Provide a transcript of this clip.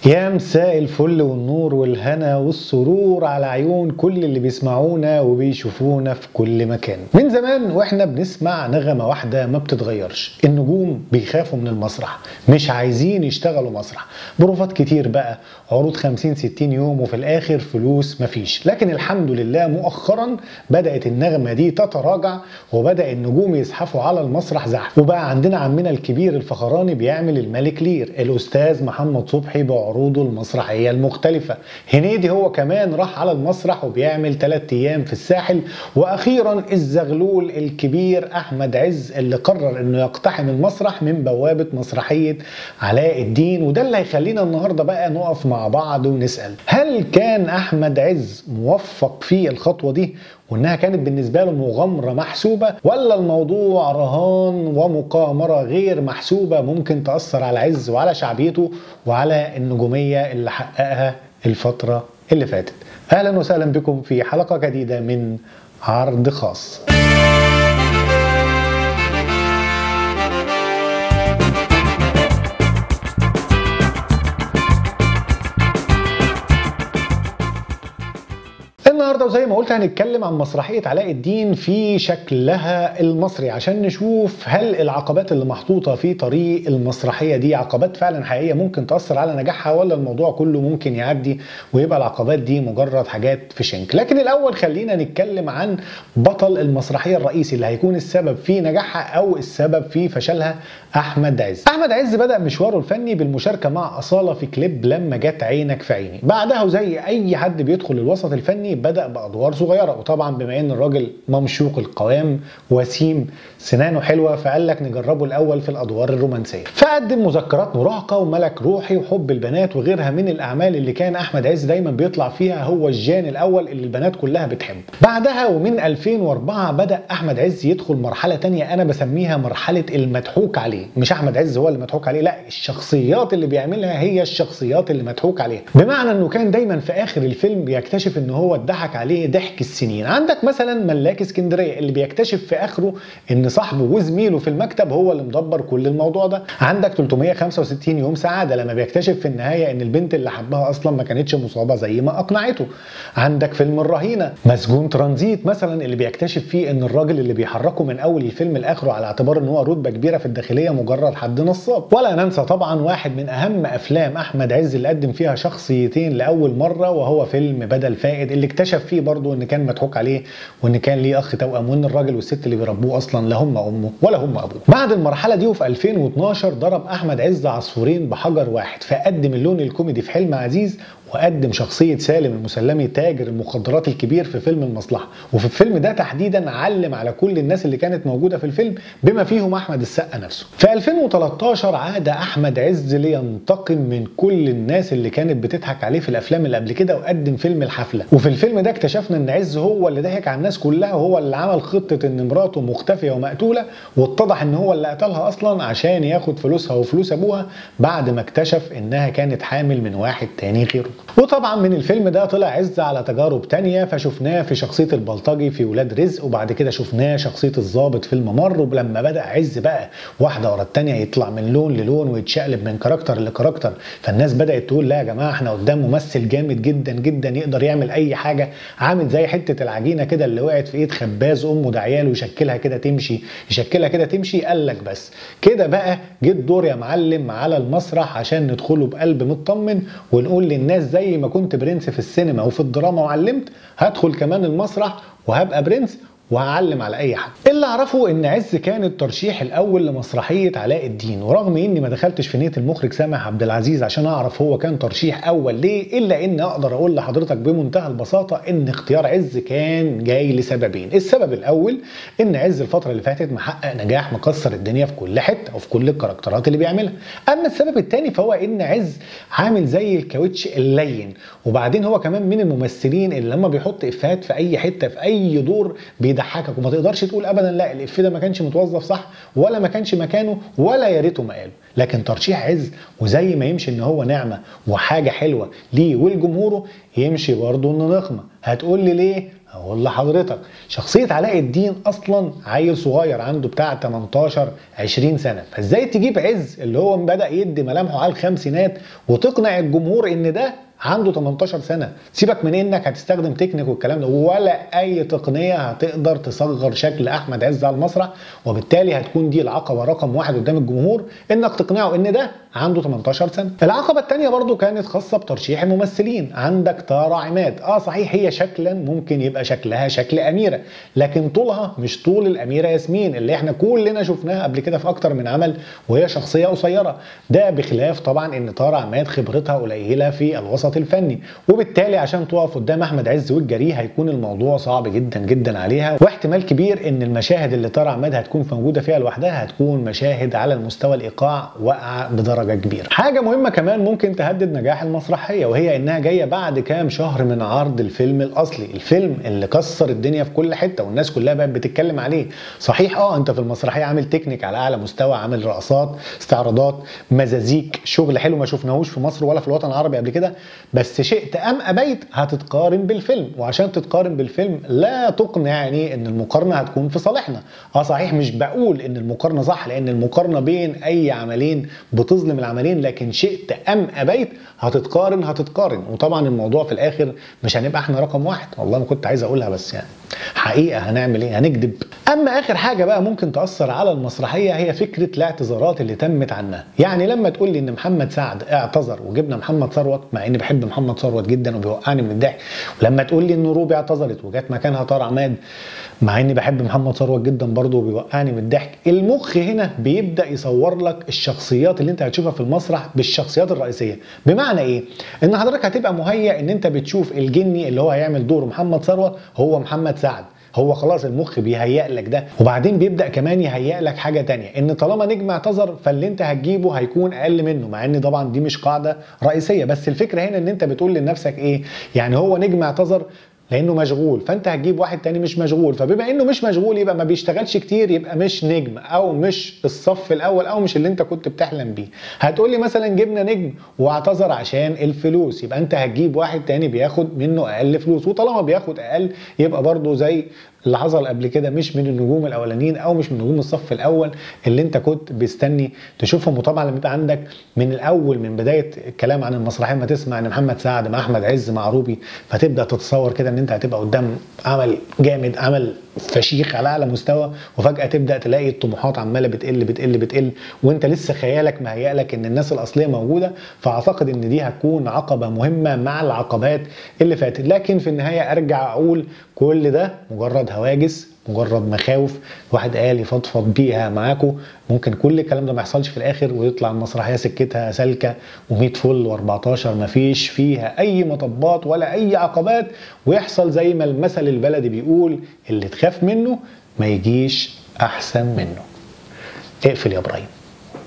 يا مساء الفل والنور والهنا والسرور على عيون كل اللي بيسمعونا وبيشوفونا في كل مكان من زمان واحنا بنسمع نغمة واحدة ما بتتغيرش النجوم بيخافوا من المسرح مش عايزين يشتغلوا مسرح بروفات كتير بقى عروض 50 60 يوم وفي الاخر فلوس مفيش لكن الحمد لله مؤخرا بدأت النغمة دي تتراجع وبدأ النجوم يزحفوا على المسرح زحف وبقى عندنا عمنا الكبير الفخراني بيعمل الملك لير الاستاذ محمد صبحي بعروضه المسرحية المختلفة هنيدي هو كمان راح على المسرح وبيعمل 3 ايام في الساحل واخيرا الزغلول الكبير احمد عز اللي قرر انه يقتحم المسرح من بوابة مسرحية علاء الدين وده اللي هيخلينا النهارده بقى نقف مع بعض ونسأل هل كان احمد عز موفق في الخطوة دي وانها كانت بالنسبه له مغامره محسوبه ولا الموضوع رهان ومقامره غير محسوبه ممكن تاثر على عز وعلى شعبيته وعلى النجوميه اللي حققها الفتره اللي فاتت اهلا وسهلا بكم في حلقه جديده من عرض خاص النهارده وزي ما قلت هنتكلم عن مسرحيه علاء الدين في شكلها المصري عشان نشوف هل العقبات اللي محطوطه في طريق المسرحيه دي عقبات فعلا حقيقيه ممكن تاثر على نجاحها ولا الموضوع كله ممكن يعدي ويبقى العقبات دي مجرد حاجات في شنك لكن الاول خلينا نتكلم عن بطل المسرحيه الرئيسي اللي هيكون السبب في نجاحها او السبب في فشلها احمد عز احمد عز بدا مشواره الفني بالمشاركه مع اصاله في كليب لما جت عينك في عيني بعدها وزي اي حد بيدخل الوسط الفني بدا بادوار صغيره وطبعا بما ان الراجل ممشوق القوام وسيم سنانه حلوه فقال لك نجربه الاول في الادوار الرومانسيه فقدم مذكرات مراهقه وملك روحي وحب البنات وغيرها من الاعمال اللي كان احمد عز دايما بيطلع فيها هو الجان الاول اللي البنات كلها بتحبه بعدها ومن 2004 بدا احمد عز يدخل مرحله تانية انا بسميها مرحله المضحوك عليه مش احمد عز هو اللي مضحوك عليه لا الشخصيات اللي بيعملها هي الشخصيات اللي مضحوك عليها بمعنى انه كان دايما في اخر الفيلم بيكتشف ان هو اتضحك عليه ضحك السنين عندك مثلا ملاك اسكندريه اللي بيكتشف في اخره ان صاحبه وزميله في المكتب هو اللي مدبر كل الموضوع ده عندك 365 يوم سعاده لما بيكتشف في النهايه ان البنت اللي حبها اصلا ما كانتش مصابه زي ما اقنعته عندك فيلم الرهينه مسجون ترانزيت مثلا اللي بيكتشف فيه ان الراجل اللي بيحركه من اول الفيلم لاخره على اعتبار ان هو رتبه كبيره في الداخليه مجرد حد نصاب ولا ننسى طبعا واحد من اهم افلام احمد عز اللي قدم فيها شخصيتين لاول مره وهو فيلم بدل فائد اللي اكتشف فيه برضه ان كان مضحوك عليه وان كان ليه اخ توأم وان الراجل والست اللي بيربوه اصلا لا هم امه ولا هم ابوه بعد المرحله دي وفي 2012 ضرب احمد عز عصفورين بحجر واحد فقدم اللون الكوميدي في حلم عزيز وقدم شخصية سالم المسلمي تاجر المخدرات الكبير في فيلم المصلحة وفي الفيلم ده تحديدا علم على كل الناس اللي كانت موجودة في الفيلم بما فيهم أحمد السقا نفسه في 2013 عاد أحمد عز لينتقم من كل الناس اللي كانت بتضحك عليه في الأفلام اللي قبل كده وقدم فيلم الحفلة وفي الفيلم ده اكتشفنا ان عز هو اللي ضحك على الناس كلها وهو اللي عمل خطة ان مراته مختفية ومقتولة واتضح ان هو اللي قتلها اصلا عشان ياخد فلوسها وفلوس ابوها بعد ما اكتشف انها كانت حامل من واحد تاني غيره وطبعا من الفيلم ده طلع عز على تجارب تانية فشفناه في شخصية البلطجي في ولاد رزق وبعد كده شفناه شخصية الضابط في الممر ولما بدأ عز بقى واحدة ورا التانية يطلع من لون للون ويتشقلب من كاركتر لكاركتر فالناس بدأت تقول لا يا جماعة احنا قدام ممثل جامد جدا جدا يقدر يعمل أي حاجة عامل زي حتة العجينة كده اللي وقعت في ايد خباز أمه دعياله يشكلها كده تمشي يشكلها كده تمشي قال لك بس كده بقى جه الدور يا معلم على المسرح عشان ندخله بقلب مطمن ونقول للناس زي ما كنت برنس في السينما وفي الدراما وعلمت هدخل كمان المسرح وهبقى برنس وهعلم على اي حد اللي اعرفه ان عز كان الترشيح الاول لمسرحيه علاء الدين ورغم اني ما دخلتش في نيه المخرج سامح عبد العزيز عشان اعرف هو كان ترشيح اول ليه الا ان اقدر اقول لحضرتك بمنتهى البساطه ان اختيار عز كان جاي لسببين السبب الاول ان عز الفتره اللي فاتت محقق نجاح مكسر الدنيا في كل حته وفي كل الكاركترات اللي بيعملها اما السبب الثاني فهو ان عز عامل زي الكاوتش اللين وبعدين هو كمان من الممثلين اللي لما بيحط افيهات في اي حته في اي دور بيضحكك وما تقدرش تقول ابدا لا الافيه ده ما كانش متوظف صح ولا ما كانش مكانه ولا يا ريته ما قاله لكن ترشيح عز وزي ما يمشي ان هو نعمه وحاجه حلوه ليه ولجمهوره يمشي برضه انه نقمه هتقول لي ليه هقول لحضرتك شخصيه علاء الدين اصلا عيل صغير عنده بتاع 18 20 سنه فازاي تجيب عز اللي هو بدا يدي ملامحه على الخمسينات وتقنع الجمهور ان ده عنده 18 سنه سيبك من انك هتستخدم تكنيك والكلام ده ولا اي تقنيه هتقدر تصغر شكل احمد عز على المسرح وبالتالي هتكون دي العقبه رقم واحد قدام الجمهور انك تقنعه ان ده عنده 18 سنه العقبه الثانيه برضو كانت خاصه بترشيح الممثلين عندك تارا عماد اه صحيح هي شكلا ممكن يبقى شكلها شكل اميره لكن طولها مش طول الاميره ياسمين اللي احنا كلنا شفناها قبل كده في اكتر من عمل وهي شخصيه قصيره ده بخلاف طبعا ان تارا عماد خبرتها قليله في الوسط الفني وبالتالي عشان تقف قدام احمد عز والجري هيكون الموضوع صعب جدا جدا عليها واحتمال كبير ان المشاهد اللي تارا عماد هتكون موجوده فيها لوحدها هتكون مشاهد على المستوى الايقاع واقعه بدرجه كبيره حاجه مهمه كمان ممكن تهدد نجاح المسرحيه وهي انها جايه بعد كام شهر من عرض الفيلم الاصلي الفيلم اللي كسر الدنيا في كل حته والناس كلها بقت بتتكلم عليه صحيح اه انت في المسرحيه عامل تكنيك على اعلى مستوى عامل رقصات استعراضات مزازيك شغل حلو ما شفناهوش في مصر ولا في الوطن العربي قبل كده بس شئت ام ابيت هتتقارن بالفيلم وعشان تتقارن بالفيلم لا تقنعني ان المقارنه هتكون في صالحنا اه صحيح مش بقول ان المقارنه صح لان المقارنه بين اي عملين بتظلم العملين لكن شئت ام ابيت هتتقارن هتتقارن وطبعا الموضوع في الاخر مش هنبقى احنا رقم واحد والله ما كنت عايز اقولها بس يعني حقيقه هنعمل ايه هنكذب اما اخر حاجه بقى ممكن تاثر على المسرحيه هي فكره الاعتذارات اللي تمت عنها يعني لما تقول لي ان محمد سعد اعتذر وجبنا محمد ثروت مع اني بحب محمد ثروت جدا وبيوقعني من الضحك ولما تقول لي ان روبي اعتذرت وجات مكانها طارق عماد مع اني بحب محمد ثروت جدا برضه وبيوقعني من الضحك المخ هنا بيبدا يصور لك الشخصيات اللي انت هتشوفها في المسرح بالشخصيات الرئيسيه بمعنى ايه ان حضرتك هتبقى مهيئ ان انت بتشوف الجني اللي هو هيعمل دور محمد ثروت هو محمد سعد هو خلاص المخ بيهيئ لك ده وبعدين بيبدا كمان يهيئ لك حاجه تانية ان طالما نجم اعتذر فاللي انت هتجيبه هيكون اقل منه مع ان طبعا دي مش قاعده رئيسيه بس الفكره هنا ان انت بتقول لنفسك ايه يعني هو نجم اعتذر لانه مشغول فانت هتجيب واحد تاني مش مشغول فبما انه مش مشغول يبقى ما بيشتغلش كتير يبقى مش نجم او مش الصف الاول او مش اللي انت كنت بتحلم بيه هتقول لي مثلا جبنا نجم واعتذر عشان الفلوس يبقى انت هتجيب واحد تاني بياخد منه اقل فلوس وطالما بياخد اقل يبقى برضه زي اللي حصل قبل كده مش من النجوم الاولانيين او مش من نجوم الصف الاول اللي انت كنت بيستني تشوفهم وطبعا لما يبقى عندك من الاول من بدايه الكلام عن المسرحيه ما تسمع ان محمد سعد مع احمد عز مع روبي فتبدا تتصور كده ان انت هتبقى قدام عمل جامد عمل فشيخ على اعلى مستوى وفجاه تبدا تلاقي الطموحات عماله بتقل بتقل بتقل وانت لسه خيالك مهيأ لك ان الناس الاصليه موجوده فاعتقد ان دي هتكون عقبه مهمه مع العقبات اللي فاتت لكن في النهايه ارجع اقول كل ده مجرد هواجس مجرد مخاوف واحد قال يفضفض بيها معاكم ممكن كل الكلام ده ما يحصلش في الاخر ويطلع المسرحيه سكتها سالكه و100 فل و14 مفيش فيها اي مطبات ولا اي عقبات ويحصل زي ما المثل البلدي بيقول اللي تخاف منه ما يجيش احسن منه اقفل يا ابراهيم